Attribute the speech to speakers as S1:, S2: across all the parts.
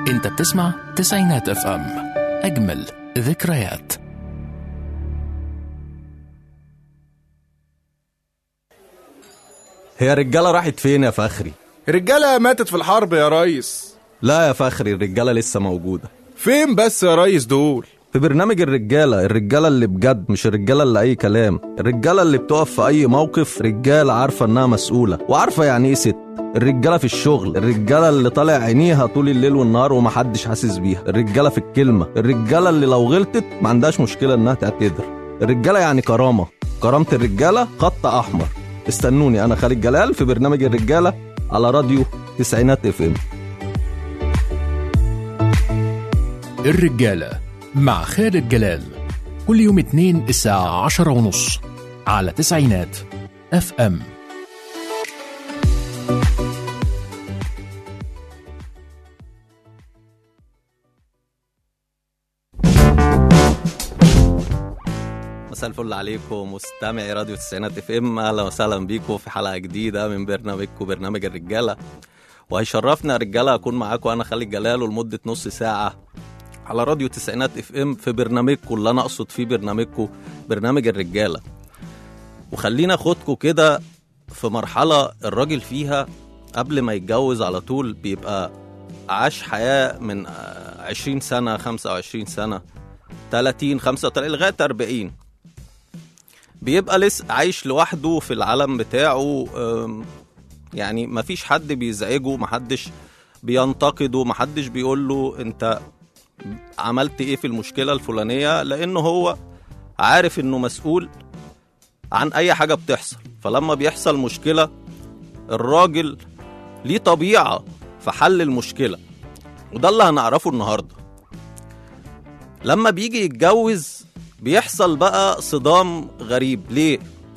S1: انت بتسمع تسعينات اف ام اجمل ذكريات
S2: هي الرجالة راحت فين يا فخري؟
S3: الرجالة ماتت في الحرب يا ريس
S2: لا يا فخري الرجالة لسه موجودة
S3: فين بس يا ريس دول
S2: في برنامج الرجالة الرجالة اللي بجد مش الرجالة اللي أي كلام الرجالة اللي بتقف في أي موقف رجالة عارفة إنها مسؤولة وعارفة يعني إيه ست الرجالة في الشغل الرجالة اللي طالع عينيها طول الليل والنهار ومحدش حاسس بيها الرجالة في الكلمة الرجالة اللي لو غلطت ما عندهاش مشكلة إنها تعتذر الرجالة يعني كرامة كرامة الرجالة خط أحمر استنوني أنا خالد جلال في برنامج الرجالة على راديو تسعينات اف ام
S1: الرجالة مع خالد جلال كل يوم اثنين الساعة عشرة ونص على تسعينات اف ام
S2: مساء الفل عليكم مستمعي راديو تسعينات اف ام اهلا وسهلا بيكم في حلقه جديده من برنامجكم برنامج الرجاله وهيشرفنا يا رجاله اكون معاكم انا خالد جلال ولمده نص ساعه على راديو تسعينات اف ام في برنامجكم اللي انا اقصد فيه برنامجكم برنامج الرجاله وخلينا اخدكم كده في مرحله الراجل فيها قبل ما يتجوز على طول بيبقى عاش حياه من آه، 20 سنه 25 سنه 30 35 لغايه 40 بيبقى لسه عايش لوحده في العالم بتاعه أم، يعني مفيش حد بيزعجه محدش بينتقده محدش بيقول له انت عملت ايه في المشكله الفلانيه لانه هو عارف انه مسؤول عن اي حاجه بتحصل فلما بيحصل مشكله الراجل ليه طبيعه في حل المشكله وده اللي هنعرفه النهارده لما بيجي يتجوز بيحصل بقى صدام غريب ليه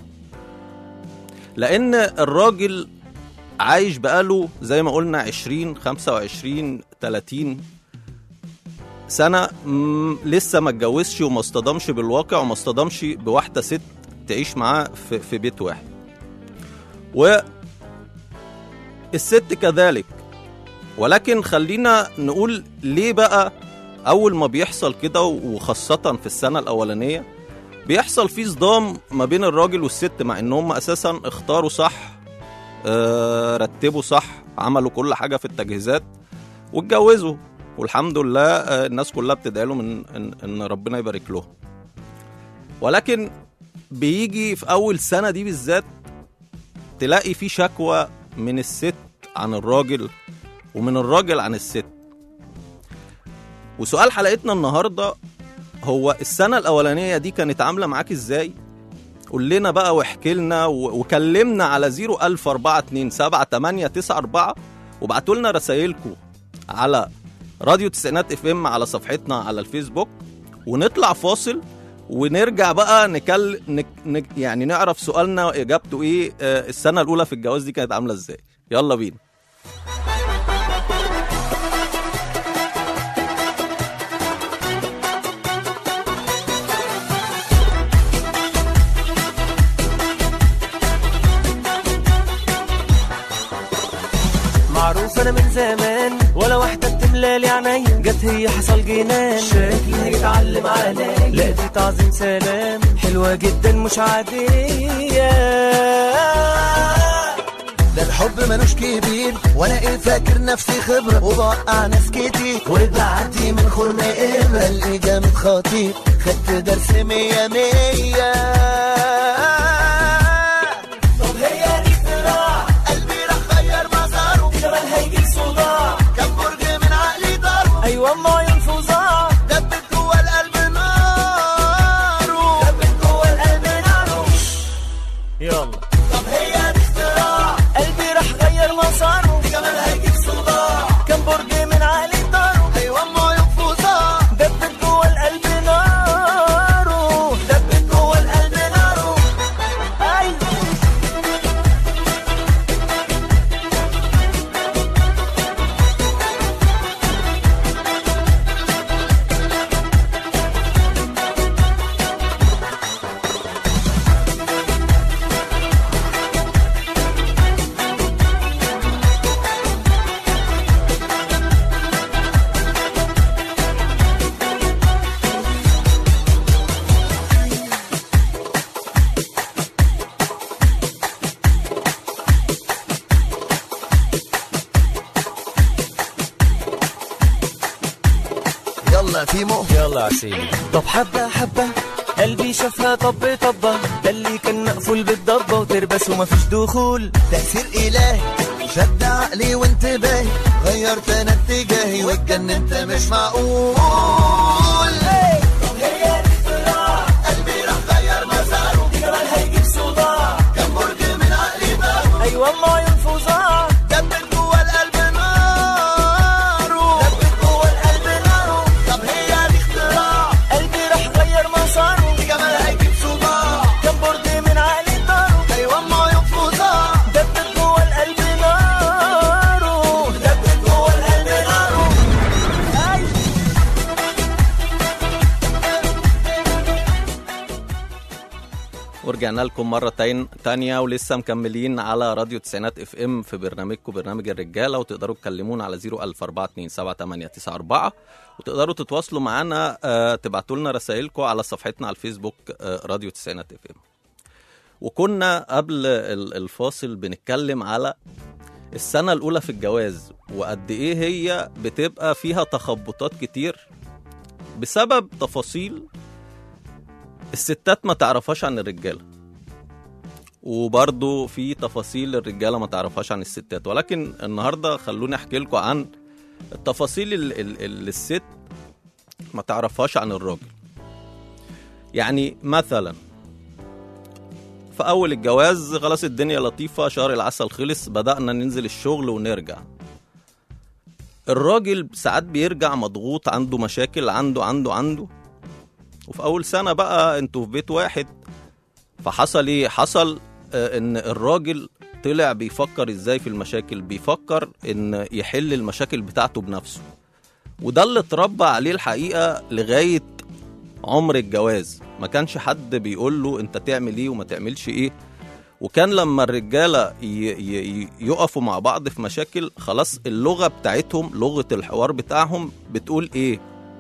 S2: لان الراجل عايش بقاله زي ما قلنا 20 25 30 سنه مم، لسه ما اتجوزش وما اصطدمش بالواقع وما اصطدمش بواحده ست تعيش معاه في, في بيت واحد و الست كذلك ولكن خلينا نقول ليه بقى اول ما بيحصل كده وخاصه في السنه الاولانيه بيحصل فيه صدام ما بين الراجل والست مع ان هم اساسا اختاروا صح آه، رتبوا صح عملوا كل حاجه في التجهيزات واتجوزوا والحمد لله آه، الناس كلها بتدعي لهم ان ان, إن ربنا يبارك لهم ولكن بيجي في اول سنه دي بالذات تلاقي في شكوى من الست عن الراجل ومن الراجل عن الست وسؤال حلقتنا النهارده هو السنه الاولانيه دي كانت عامله معاك ازاي قول لنا بقى واحكي لنا و- وكلمنا على 00427 وابعتوا لنا رسايلكم على راديو تسعينات اف ام على صفحتنا على الفيسبوك ونطلع فاصل ونرجع بقى نكل نك... نك... يعني نعرف سؤالنا اجابته ايه آه، السنه الاولى في الجواز دي كانت عامله ازاي يلا بينا
S4: معروف انا من زمان ولا واحدة بتملالي عينيا جت هي حصل جنان شكلها يتعلم عليا لا دي تعظيم سلام حلوة جدا مش عادية
S5: ده الحب ملوش كبير وانا ايه فاكر نفسي خبرة وبوقع ناس كتير وبعدي من خرم قبل ايه جامد خطير خدت درس مية مية
S4: طب هي دي اختراع
S5: قلبي راح غير مساره
S4: جمال هيجيب صداع
S5: كم برج من عقلي ضربه
S4: ايوه ما ينفذها
S5: دبت جوه القلب ناره
S4: دبت جوه القلب ناره يلا
S5: طب هي دي اختراع
S4: قلبي راح غير مساره
S5: جمال هيجيب صداع
S4: كم برج من عقلي داره
S5: ايوه ما ينفذها
S4: دبت جوه القلب ناره دبت جوه القلب ناره
S5: ما في مو
S4: يلا يا سيدي طب حبة حبة قلبي شافها طب طبة ده اللي كان مقفول بالضبة وتربس ومفيش دخول
S5: تأثير إلهي شد عقلي وانتباهي غيرت أنا اتجاهي واتجننت مش معقول قلبي راح غير مساره
S4: جمال هيجيب صداع
S5: كان برج من عقلي بابه
S4: ايوه ما عيون فظاع
S5: دبت جوه القلب ناره دبت جوه القلب ناره طب هي دي اختراع
S4: قلبي راح غير مساره
S5: دي جمال هيجيب صداع
S4: كان برج من عقلي طاره
S5: ايوه ما ينفضها
S4: دبت جوه القلب ناره
S5: دبت جوه القلب ناره
S2: ورجعنا لكم مرة تاين تانية ولسه مكملين على راديو تسعينات اف ام في برنامجكم برنامج الرجالة وتقدروا تكلمونا على 014278994 وتقدروا تتواصلوا معانا آه، تبعتوا لنا رسائلكم على صفحتنا على الفيسبوك آه، راديو تسعينات اف ام وكنا قبل ال- الفاصل بنتكلم على السنة الأولى في الجواز وقد إيه هي بتبقى فيها تخبطات كتير بسبب تفاصيل الستات ما تعرفهاش عن الرجاله وبرضه في تفاصيل الرجاله ما تعرفهاش عن الستات ولكن النهارده خلوني احكي لكم عن التفاصيل ال- ال- اللي الست ما تعرفهاش عن الراجل يعني مثلا في اول الجواز خلاص الدنيا لطيفه شهر العسل خلص بدانا ننزل الشغل ونرجع الراجل ساعات بيرجع مضغوط عنده مشاكل عنده عنده عنده وفي اول سنه بقى انتوا في بيت واحد فحصل ايه حصل آه، ان الراجل طلع بيفكر ازاي في المشاكل بيفكر ان يحل المشاكل بتاعته بنفسه وده اللي اتربى عليه الحقيقه لغايه عمر الجواز ما كانش حد بيقول له انت تعمل ايه وما تعملش ايه وكان لما الرجاله ي- ي- ي- يقفوا مع بعض في مشاكل خلاص اللغه بتاعتهم لغه الحوار بتاعهم بتقول ايه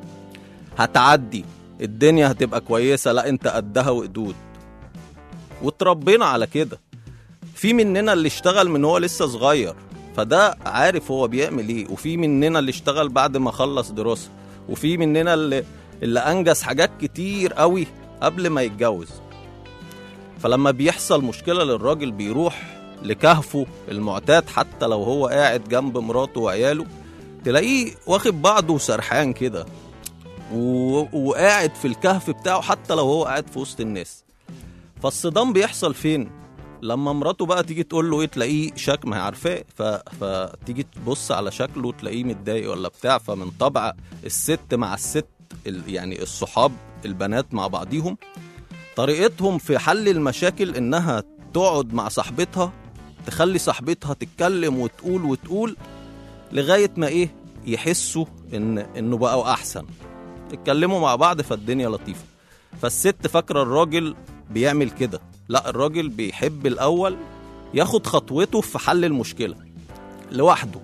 S2: هتعدي الدنيا هتبقى كويسه لا انت قدها وقدود واتربينا على كده في مننا اللي اشتغل من هو لسه صغير فده عارف هو بيعمل ايه وفي مننا اللي اشتغل بعد ما خلص دراسه وفي مننا اللي اللي انجز حاجات كتير قوي قبل ما يتجوز فلما بيحصل مشكله للراجل بيروح لكهفه المعتاد حتى لو هو قاعد جنب مراته وعياله تلاقيه واخد بعضه وسرحان كده و... وقاعد في الكهف بتاعه حتى لو هو قاعد في وسط الناس فالصدام بيحصل فين لما مراته بقى تيجي تقول له ايه تلاقيه شك ما هي عارفاه ف... فتيجي تبص على شكله تلاقيه متضايق ولا بتاع فمن طبع الست مع الست ال... يعني الصحاب البنات مع بعضيهم طريقتهم في حل المشاكل انها تقعد مع صاحبتها تخلي صاحبتها تتكلم وتقول وتقول لغايه ما ايه يحسوا ان انه بقوا احسن اتكلموا مع بعض فالدنيا لطيفه فالست فاكره الراجل بيعمل كده لا الراجل بيحب الاول ياخد خطوته في حل المشكله لوحده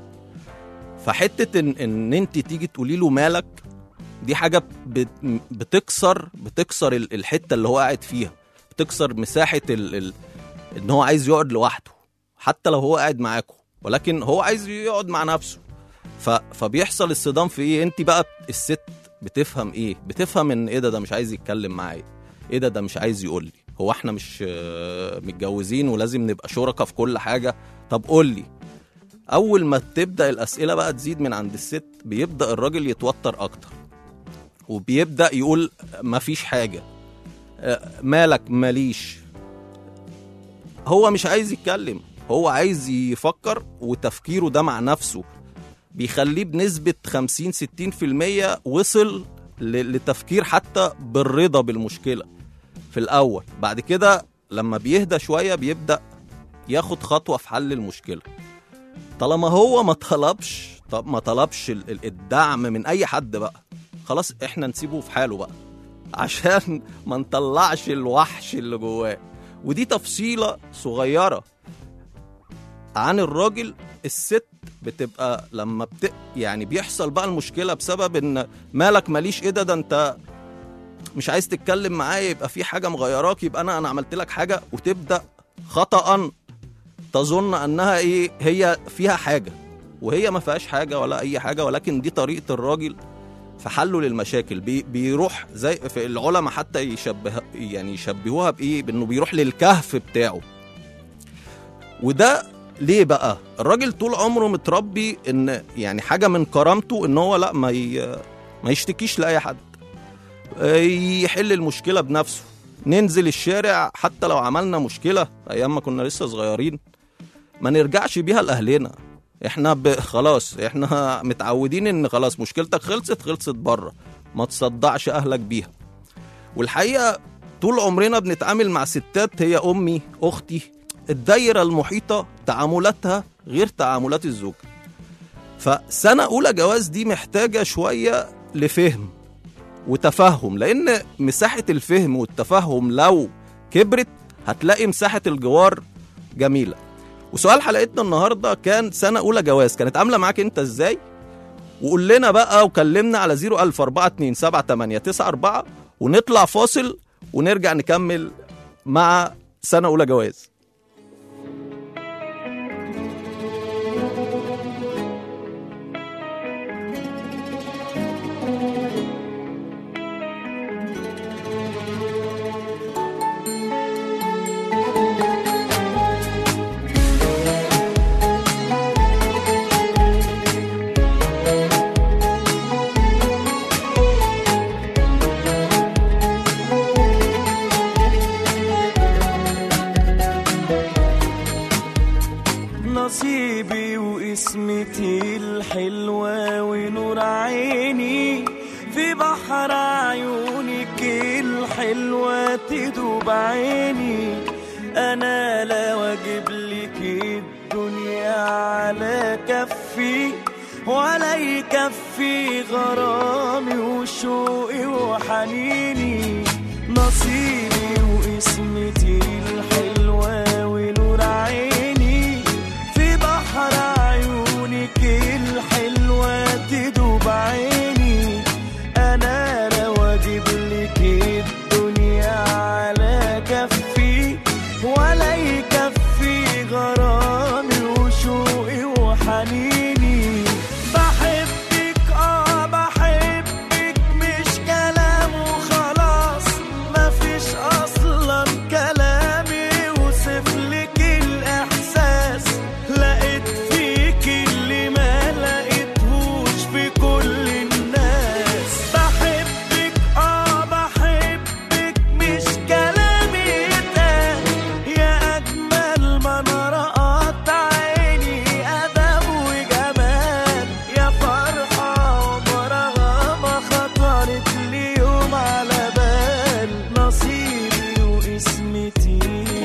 S2: فحته ان ان انت تيجي تقولي له مالك دي حاجه بت- بتكسر بتكسر ال- الحته اللي هو قاعد فيها بتكسر مساحه ال ال ان هو عايز يقعد لوحده حتى لو هو قاعد معاكم ولكن هو عايز يقعد مع نفسه ف... فبيحصل الصدام في ايه انت بقى الست بتفهم ايه بتفهم ان ايه ده ده مش عايز يتكلم معايا ايه ده ده مش عايز يقول لي هو احنا مش آه، متجوزين ولازم نبقى شركاء في كل حاجه طب قول لي اول ما تبدا الاسئله بقى تزيد من عند الست بيبدا الراجل يتوتر اكتر وبيبدا يقول مفيش حاجه آه، مالك ماليش هو مش عايز يتكلم هو عايز يفكر وتفكيره ده مع نفسه بيخليه بنسبة 50 60% وصل ل- لتفكير حتى بالرضا بالمشكلة في الأول بعد كده لما بيهدى شوية بيبدأ ياخد خطوة في حل المشكلة طالما هو ما طلبش طب ما طلبش ال- ال- الدعم من أي حد بقى خلاص احنا نسيبه في حاله بقى عشان ما نطلعش الوحش اللي جواه ودي تفصيلة صغيرة عن الراجل الست بتبقى لما بت... يعني بيحصل بقى المشكله بسبب ان مالك ماليش ايه ده ده انت مش عايز تتكلم معايا يبقى في حاجه مغيراك يبقى انا انا عملت لك حاجه وتبدا خطا تظن انها ايه هي فيها حاجه وهي ما فيهاش حاجه ولا اي حاجه ولكن دي طريقه الراجل في حله للمشاكل بي بيروح زي في العلماء حتى يشبه يعني يشبهوها بايه بانه بيروح للكهف بتاعه وده ليه بقى الراجل طول عمره متربي ان يعني حاجه من كرامته ان هو لا ما ي... ما يشتكيش لاي حد يحل المشكله بنفسه ننزل الشارع حتى لو عملنا مشكله ايام ما كنا لسه صغيرين ما نرجعش بيها لاهلنا احنا ب... خلاص احنا متعودين ان خلاص مشكلتك خلصت خلصت بره ما تصدعش اهلك بيها والحقيقه طول عمرنا بنتعامل مع ستات هي امي اختي الدايره المحيطه تعاملاتها غير تعاملات الزوج فسنه اولى جواز دي محتاجه شويه لفهم وتفهم لان مساحه الفهم والتفهم لو كبرت هتلاقي مساحه الجوار جميله وسؤال حلقتنا النهارده كان سنه اولى جواز كانت عامله معاك انت ازاي وقول لنا بقى وكلمنا على 004278994 ونطلع فاصل ونرجع نكمل مع سنه اولى جواز
S4: نصيبي واسمتي الحلوة ونور عيني في بحر عيونك الحلوة تدوب عيني أنا لا واجب لك الدنيا على كفي ولا يكفي غرامي وشوقي وحنيني نصيبي واسمتي الحلوة ونور عيني في بحر عيونك الحلوة تدوب عيني أنا لا واجب لك الدنيا على كفي ولا يكفي غرامي وشوقي وحنيني بحبك اه بحبك مش كلام وخلاص مفيش اصلا كلام يوصف لك الاحساس لقيت فيك اللي ما لقيتهوش في كل الناس بحبك اه بحبك مش كلامي يتقال يا اجمل ما انا رأت عيني ادب وجمال يا فرحه عمرها ما خطرت لي يوم على بال نصيبي واسمتي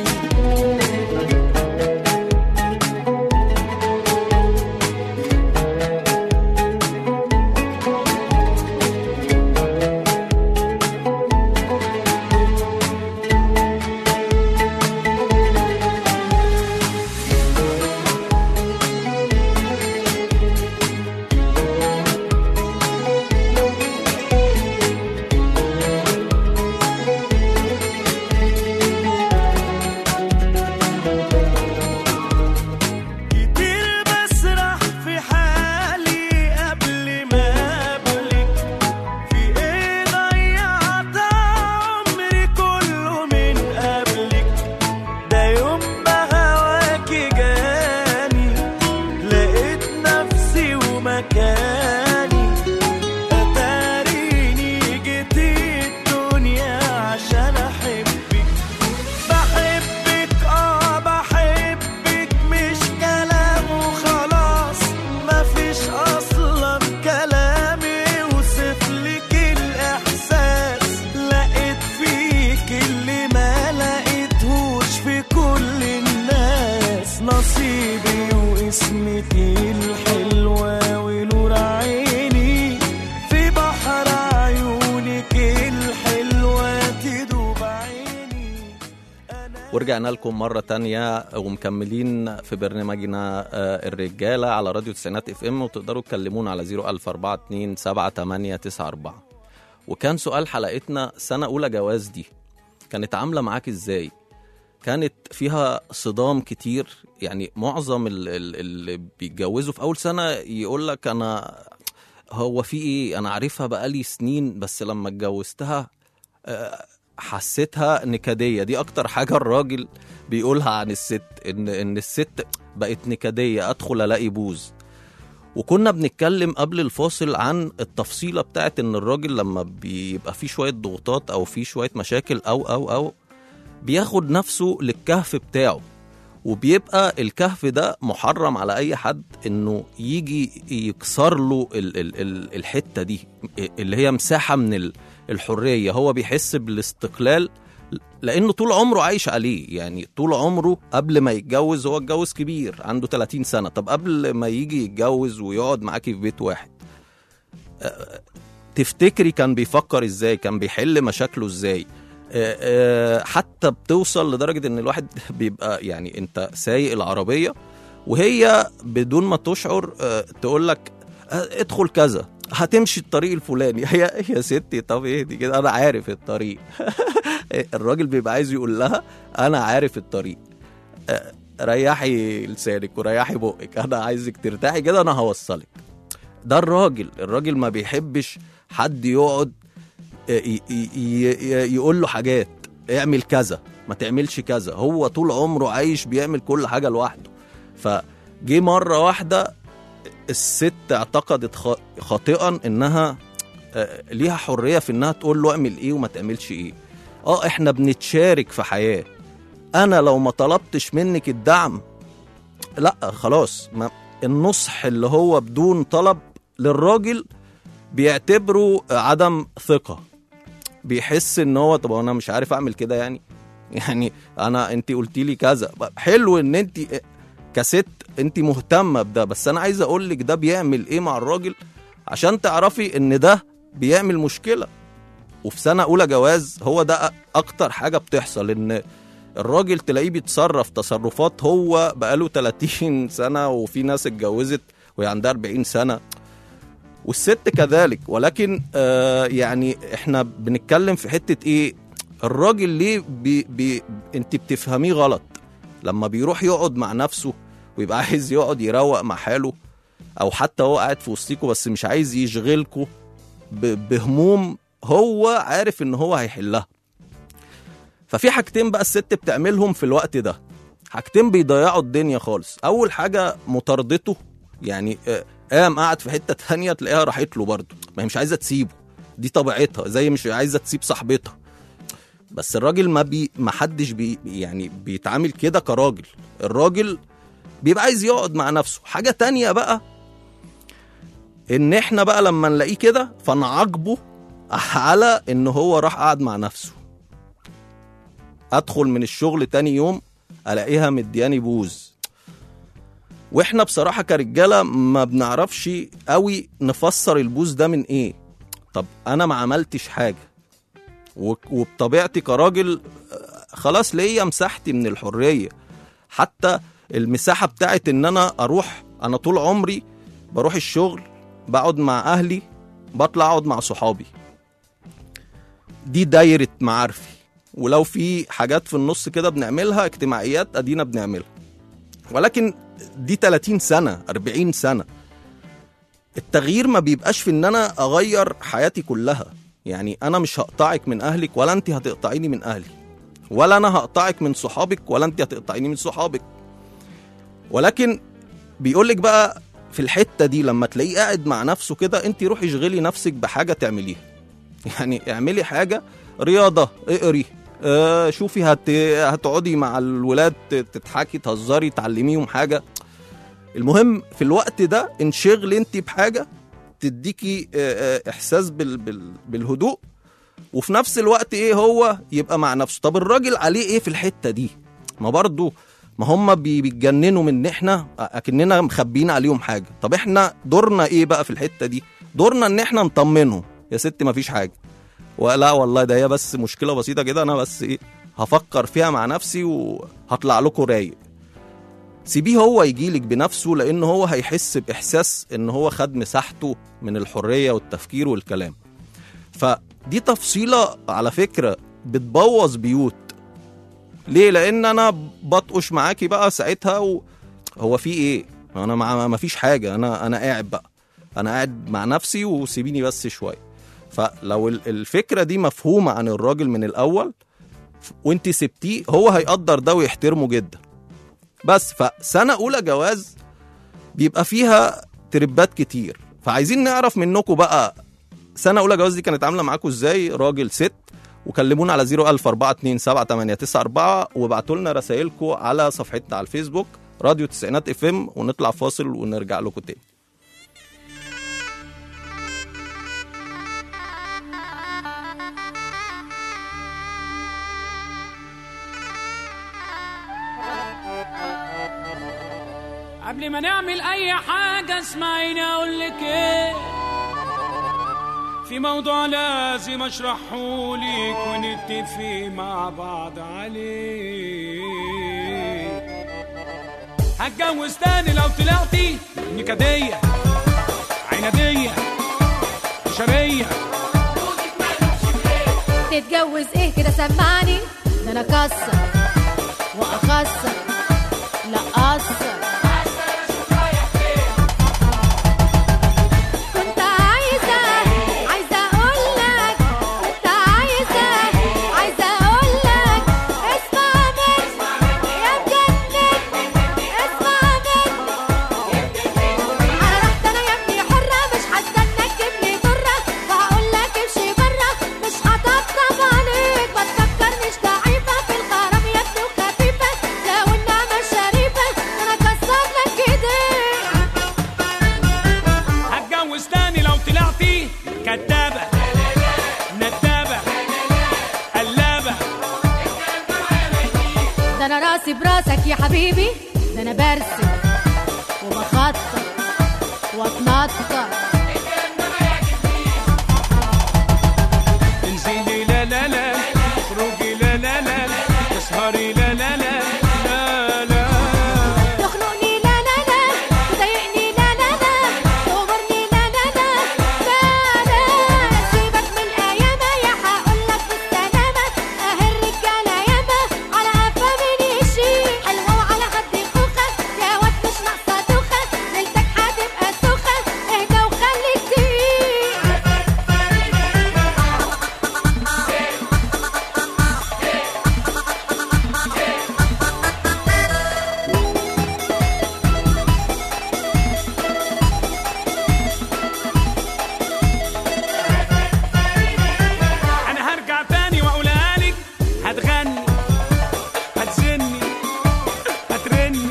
S4: كتير بسرح في حالي قبل ما قبلك في ايه ضيعت عمري كله من قبلك ده يوم ما هواكي جاني لقيت نفسي ومكاني اتاريني جيتي الدنيا عشان احبك بحبك اه بحبك مش كلام وخلاص مفيش اصلا كلام يوصف لك الاحساس لقيت فيك اللي ما لقيتهوش في كل الناس نصيبي واسمتي الحلوة ونور عيني في بحر عيونك الحلوة تدوب عيني
S2: ورجعنا لكم مرة تانية ومكملين في برنامجنا آه، الرجالة على راديو تسعينات اف ام وتقدروا تكلمونا على 004278994 وكان سؤال حلقتنا سنة أولى جواز دي كانت عاملة معاك ازاي؟ كانت فيها صدام كتير يعني معظم ال- ال- اللي بيتجوزوا في أول سنة يقول لك أنا هو في ايه انا عارفها بقالي سنين بس لما اتجوزتها آه، حسيتها نكديه دي اكتر حاجه الراجل بيقولها عن الست ان ان الست بقت نكديه ادخل الاقي بوز وكنا بنتكلم قبل الفاصل عن التفصيله بتاعت ان الراجل لما بيبقى فيه شويه ضغوطات او فيه شويه مشاكل او او او بياخد نفسه للكهف بتاعه وبيبقى الكهف ده محرم على اي حد انه يجي يكسر له ال ال ال الحته دي اللي هي مساحه من ال- الحريه هو بيحس بالاستقلال لانه طول عمره عايش عليه يعني طول عمره قبل ما يتجوز هو اتجوز كبير عنده 30 سنه طب قبل ما يجي يتجوز ويقعد معاكي في بيت واحد أه، تفتكري كان بيفكر ازاي كان بيحل مشاكله ازاي أه، أه، حتى بتوصل لدرجه ان الواحد بيبقى يعني انت سايق العربيه وهي بدون ما تشعر تقول لك ادخل كذا هتمشي الطريق الفلاني هي يا ستي طب ايه دي كده انا عارف الطريق الراجل بيبقى عايز يقول لها انا عارف الطريق آه، ريحي لسانك وريحي بقك انا عايزك ترتاحي كده انا هوصلك ده الراجل الراجل ما بيحبش حد يقعد آه، ي- ي- ي- يقول له حاجات اعمل كذا ما تعملش كذا هو طول عمره عايش بيعمل كل حاجه لوحده فجه مره واحده الست اعتقدت خ- خاطئا انها آه، ليها حريه في انها تقول له اعمل ايه وما تعملش ايه اه احنا بنتشارك في حياه انا لو ما طلبتش منك الدعم لا خلاص ما النصح اللي هو بدون طلب للراجل بيعتبره عدم ثقه بيحس ان هو طب انا مش عارف اعمل كده يعني يعني انا انت قلتي لي كذا حلو ان انت كست انت مهتمه بده بس انا عايز اقول لك ده بيعمل ايه مع الراجل عشان تعرفي ان ده بيعمل مشكله وفي سنه اولى جواز هو ده اكتر حاجه بتحصل ان الراجل تلاقيه بيتصرف تصرفات هو بقاله 30 سنه وفي ناس اتجوزت وهي عندها 40 سنه والست كذلك ولكن آه يعني احنا بنتكلم في حته ايه الراجل ليه بي بي انت بتفهميه غلط لما بيروح يقعد مع نفسه ويبقى عايز يقعد يروق مع حاله او حتى هو قاعد في وسطيكوا بس مش عايز يشغلكوا ب- بهموم هو عارف ان هو هيحلها ففي حاجتين بقى الست بتعملهم في الوقت ده حاجتين بيضيعوا الدنيا خالص اول حاجه مطاردته يعني آه، قام قاعد في حته تانية تلاقيها راحت له برضه ما هي مش عايزه تسيبه دي طبيعتها زي مش عايزه تسيب صاحبتها بس الراجل ما بي ما حدش بي يعني بيتعامل كده كراجل الراجل بيبقى عايز يقعد مع نفسه حاجه تانية بقى ان احنا بقى لما نلاقيه كده فنعاقبه على ان هو راح قعد مع نفسه ادخل من الشغل تاني يوم الاقيها مدياني بوز واحنا بصراحه كرجاله ما بنعرفش قوي نفسر البوز ده من ايه طب انا ما عملتش حاجه و- وبطبيعتي كراجل آه، خلاص ليا مساحتي من الحريه حتى المساحه بتاعت ان انا اروح انا طول عمري بروح الشغل بقعد مع اهلي بطلع اقعد مع صحابي دي دايره معارفي ولو في حاجات في النص كده بنعملها اجتماعيات ادينا بنعملها ولكن دي 30 سنه 40 سنه التغيير ما بيبقاش في ان انا اغير حياتي كلها يعني انا مش هقطعك من اهلك ولا انت هتقطعيني من اهلي ولا انا هقطعك من صحابك ولا انت هتقطعيني من صحابك ولكن بيقولك بقى في الحته دي لما تلاقيه قاعد مع نفسه كده انت روحي اشغلي نفسك بحاجه تعمليها يعني اعملي حاجه رياضه اقري آه شوفي هت... هتقعدي مع الولاد تضحكي تهزري تعلميهم حاجه المهم في الوقت ده انشغلي انت بحاجه تديكي آه، آه، احساس بال... بال... بالهدوء وفي نفس الوقت ايه هو يبقى مع نفسه طب الراجل عليه ايه في الحته دي ما برضو ما هم بي- بيتجننوا من ان احنا اكننا مخبيين عليهم حاجه طب احنا دورنا ايه بقى في الحته دي دورنا ان احنا نطمنهم يا ست ما فيش حاجه ولا والله ده هي بس مشكله بسيطه كده انا بس ايه هفكر فيها مع نفسي وهطلع لكم رايق سيبيه هو يجيلك بنفسه لان هو هيحس باحساس ان هو خد مساحته من الحريه والتفكير والكلام فدي تفصيله على فكره بتبوظ بيوت ليه لان انا بطقش معاكي بقى ساعتها و... هو في ايه انا مع ما فيش حاجه انا انا قاعد بقى انا قاعد مع نفسي وسيبيني بس شويه فلو ال- الفكره دي مفهومه عن الراجل من الاول ف- وانت سبتيه هو هيقدر ده ويحترمه جدا بس فسنه اولى جواز بيبقى فيها تربات كتير فعايزين نعرف منكم بقى سنه اولى جواز دي كانت عامله معاكم ازاي راجل ست وكلمونا على 00427 وابعتوا لنا رسائلكم على صفحتنا على الفيسبوك راديو تسعينات اف ام ونطلع فاصل ونرجع لكم تاني
S6: قبل ما نعمل اي حاجة اسمعيني اقول لك ايه في موضوع لازم اشرحه لك ونتفق مع بعض عليه هتجوز تاني لو طلعتي نكدية عنادية شرية
S7: تتجوز ايه كده سمعني ده انا كسر واخسر لا اقصر كنت عايزة عايزة اقول لك كنت عايزة عايزة اقول لك اسمع مني يا مجنن اسمع مني انا رحت انا يا ابني حرة مش هستنى تجيب لي ضرة وهقول لك امشي برا مش هطبطب عليك ما تفكرنيش ضعيفة في الغرام يا ابني وخفيفة لو النعمة شريفة انا كسر لك ايديك
S6: هتجوز تاني لو طلعتي كدابة ندابة قلابة
S7: ده انا راسي براسك يا حبيبي ده انا برسم وبخطط واتنطط
S6: انزلي لا لا لا اخرجي لا لا لا تسهري لا لا لا لا لا
S7: تخنقني لا لا لا تضايقني لا لا لا تغمرني لا لا لا لا لا سيبك من ايامها يا هقولك بالسلامة اهي الرجالة ياما على قفا من يشيل حلوة وعلى خد خوخة يا واد مش ناقصة دوخة ليلتك هتبقى سوخة اهدى وخليك تقيل
S6: انا هرجع تاني واقولها لك هتغني هتزني هترني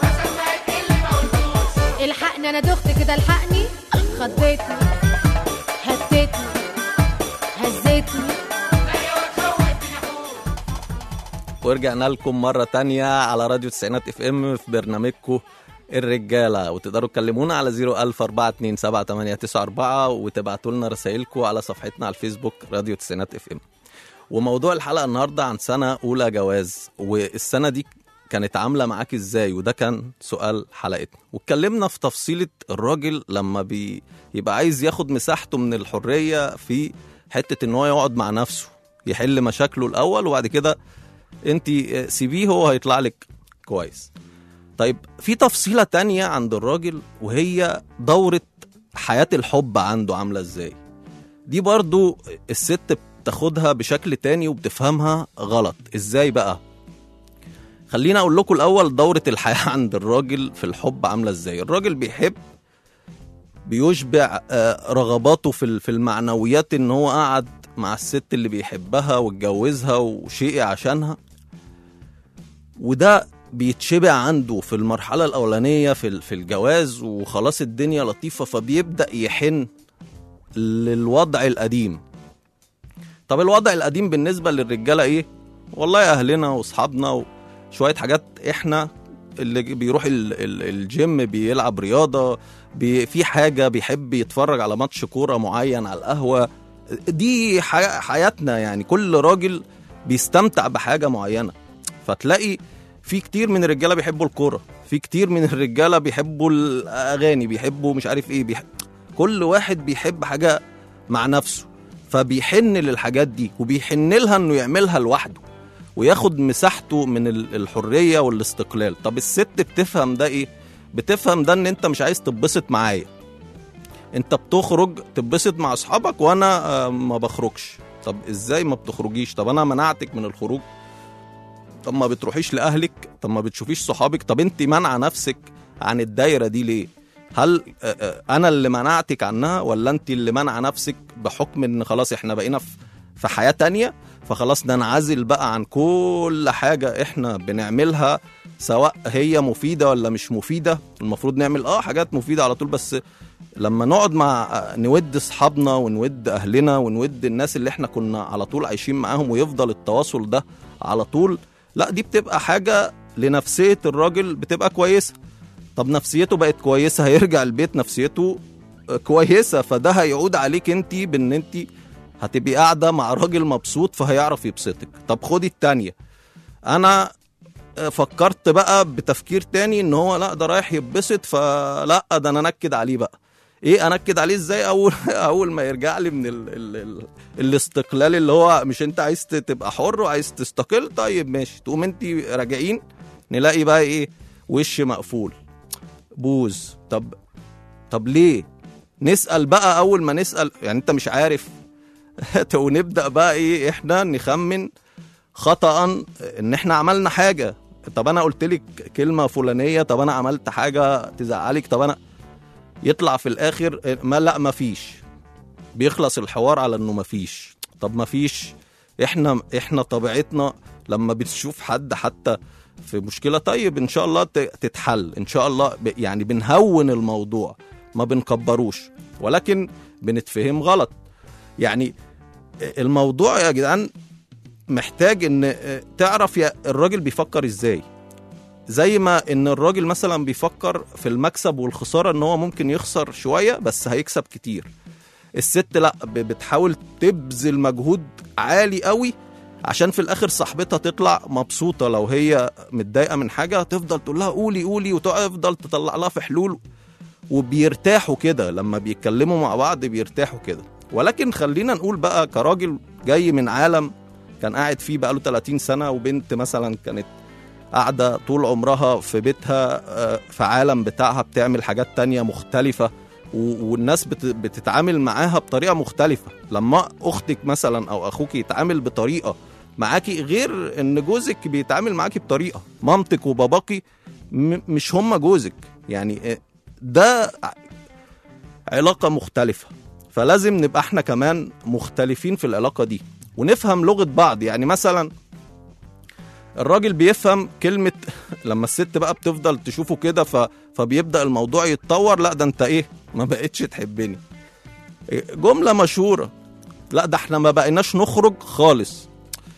S7: الحقني انا دخت كده الحقني خضتني هدتني هزتني
S2: ورجعنا لكم مرة تانية على راديو تسعينات اف ام في برنامجكم الرجالة وتقدروا تكلمونا على 004278994 وتبعتوا لنا رسائلكم على صفحتنا على الفيسبوك راديو تسعينات اف ام وموضوع الحلقة النهاردة عن سنة أولى جواز والسنة دي كانت عاملة معاك ازاي وده كان سؤال حلقتنا واتكلمنا في تفصيلة الراجل لما بي يبقى عايز ياخد مساحته من الحرية في حتة ان هو يقعد مع نفسه يحل مشاكله الأول وبعد كده انت سيبيه هو هيطلع لك كويس طيب في تفصيلة تانية عند الراجل وهي دورة حياة الحب عنده عاملة ازاي دي برضو الست بتاخدها بشكل تاني وبتفهمها غلط ازاي بقى خلينا اقول لكم الاول دورة الحياة عند الراجل في الحب عاملة ازاي الراجل بيحب بيشبع آه، رغباته في ال- في المعنويات ان هو قعد مع الست اللي بيحبها واتجوزها وشيء عشانها وده بيتشبع عنده في المرحلة الأولانية في ال- في الجواز وخلاص الدنيا لطيفة فبيبدأ يحن للوضع القديم طب الوضع القديم بالنسبة للرجالة إيه؟ والله أهلنا وأصحابنا وشوية حاجات إحنا اللي بيروح ال- ال- الجيم بيلعب رياضة بي في حاجة بيحب يتفرج على ماتش كورة معين على القهوة دي حي- حياتنا يعني كل راجل بيستمتع بحاجة معينة فتلاقي في كتير من الرجاله بيحبوا الكوره في كتير من الرجاله بيحبوا الاغاني بيحبوا مش عارف ايه بيحب كل واحد بيحب حاجه مع نفسه فبيحن للحاجات دي وبيحن لها انه يعملها لوحده وياخد مساحته من ال- الحريه والاستقلال طب الست بتفهم ده ايه بتفهم ده ان انت مش عايز تتبسط معايا انت بتخرج تتبسط مع اصحابك وانا آه، ما بخرجش طب ازاي ما بتخرجيش طب انا منعتك من الخروج طب ما بتروحيش لاهلك طب ما بتشوفيش صحابك طب انت منعه نفسك عن الدايره دي ليه هل آه، آه، انا اللي منعتك عنها ولا انت اللي منعه نفسك بحكم ان خلاص احنا بقينا في في حياه تانية فخلاص ننعزل بقى عن كل حاجه احنا بنعملها سواء هي مفيده ولا مش مفيده المفروض نعمل اه حاجات مفيده على طول بس لما نقعد مع نود اصحابنا ونود اهلنا ونود الناس اللي احنا كنا على طول عايشين معاهم ويفضل التواصل ده على طول لا دي بتبقى حاجه لنفسيه الراجل بتبقى كويسه طب نفسيته بقت كويسه هيرجع البيت نفسيته كويسه فده هيعود عليك انت بان انت هتبقي قاعده مع راجل مبسوط فهيعرف يبسطك طب خدي التانية انا فكرت بقى بتفكير تاني ان هو لا ده رايح يتبسط فلا ده انا انكد عليه بقى ايه انكد عليه ازاي اول اول ما يرجع لي من ال ال ال الاستقلال اللي هو مش انت عايز تبقى حر وعايز تستقل طيب ماشي تقوم انت راجعين نلاقي بقى ايه وش مقفول بوز طب طب ليه نسال بقى اول ما نسال يعني انت مش عارف ونبدا بقى ايه احنا نخمن خطا ان احنا عملنا حاجه طب انا قلت لك كلمه فلانيه طب انا عملت حاجه تزعلك طب انا يطلع في الاخر ما لا ما فيش بيخلص الحوار على انه ما فيش طب ما فيش احنا احنا طبيعتنا لما بتشوف حد حتى في مشكله طيب ان شاء الله ت- تتحل ان شاء الله ب- يعني بنهون الموضوع ما بنكبروش ولكن بنتفهم غلط يعني الموضوع يا جدعان محتاج ان تعرف يا الراجل بيفكر ازاي زي ما ان الراجل مثلا بيفكر في المكسب والخساره ان هو ممكن يخسر شويه بس هيكسب كتير الست لا ب- بتحاول تبذل مجهود عالي قوي عشان في الاخر صاحبتها تطلع مبسوطه لو هي متضايقه من حاجه تفضل تقول لها قولي قولي وتفضل تطلع لها في حلول وبيرتاحوا كده لما بيتكلموا مع بعض بيرتاحوا كده ولكن خلينا نقول بقى كراجل جاي من عالم كان قاعد فيه بقاله 30 سنه وبنت مثلا كانت قاعده طول عمرها في بيتها آه، في عالم بتاعها بتعمل حاجات تانية مختلفه و- والناس بت- بتتعامل معاها بطريقه مختلفه لما اختك مثلا او اخوك يتعامل بطريقه معاكي غير ان جوزك بيتعامل معاكي بطريقه مامتك وباباكي م- مش هم جوزك يعني آه، ده ع- علاقه مختلفه فلازم نبقى احنا كمان مختلفين في العلاقه دي ونفهم لغه بعض يعني مثلا الراجل بيفهم كلمة لما الست بقى بتفضل تشوفه كده ف... فبيبدأ الموضوع يتطور لا ده انت ايه ما بقتش تحبني إيه، جملة مشهورة لا ده احنا ما بقيناش نخرج خالص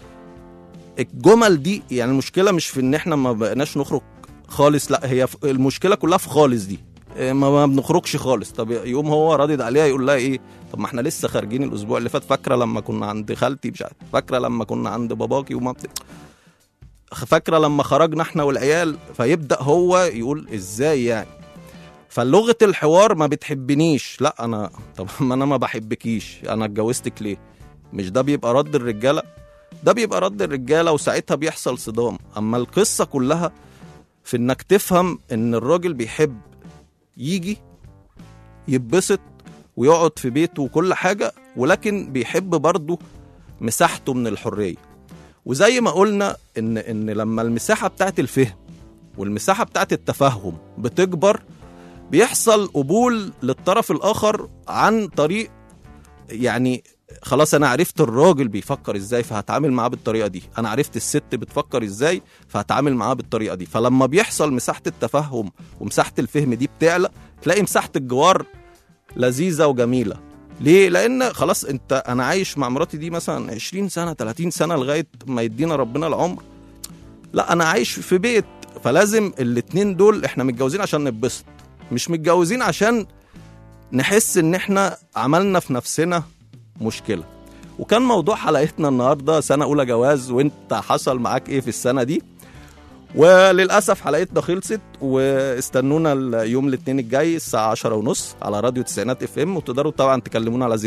S2: الجمل دي يعني المشكلة مش في ان احنا ما بقيناش نخرج خالص لا هي ف- المشكلة كلها في خالص دي إيه، ما ما بنخرجش خالص طب يقوم هو رادد عليها يقول لها ايه طب ما احنا لسه خارجين الاسبوع اللي فات فاكره لما كنا عند خالتي مش عارف فاكره لما كنا عند باباكي ومامتي فاكره لما خرجنا احنا والعيال فيبدا هو يقول ازاي يعني فلغه الحوار ما بتحبنيش لا انا طب ما انا ما بحبكيش انا اتجوزتك ليه مش ده بيبقى رد الرجاله ده بيبقى رد الرجاله وساعتها بيحصل صدام اما القصه كلها في انك تفهم ان الراجل بيحب يجي يتبسط ويقعد في بيته وكل حاجه ولكن بيحب برضه مساحته من الحريه وزي ما قلنا ان ان لما المساحه بتاعت الفهم والمساحه بتاعت التفهم بتكبر بيحصل قبول للطرف الاخر عن طريق يعني خلاص انا عرفت الراجل بيفكر ازاي فهتعامل معاه بالطريقه دي انا عرفت الست بتفكر ازاي فهتعامل معاه بالطريقه دي فلما بيحصل مساحه التفهم ومساحه الفهم دي بتعلى تلاقي مساحه الجوار لذيذه وجميله ليه؟ لأن خلاص أنت أنا عايش مع مراتي دي مثلا 20 سنة 30 سنة لغاية ما يدينا ربنا العمر. لا أنا عايش في بيت فلازم الاتنين دول إحنا متجوزين عشان نتبسط مش متجوزين عشان نحس إن إحنا عملنا في نفسنا مشكلة. وكان موضوع حلقتنا النهارده سنة أولى جواز وأنت حصل معاك إيه في السنة دي؟ وللاسف حلقتنا خلصت واستنونا اليوم الاثنين الجاي الساعه 10 ونص على راديو تسعينات اف ام وتقدروا طبعا تكلمونا على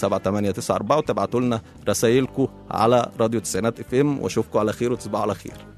S2: 004278894 وتبعتوا لنا رسايلكم على راديو تسعينات اف ام واشوفكم على خير وتصبحوا على خير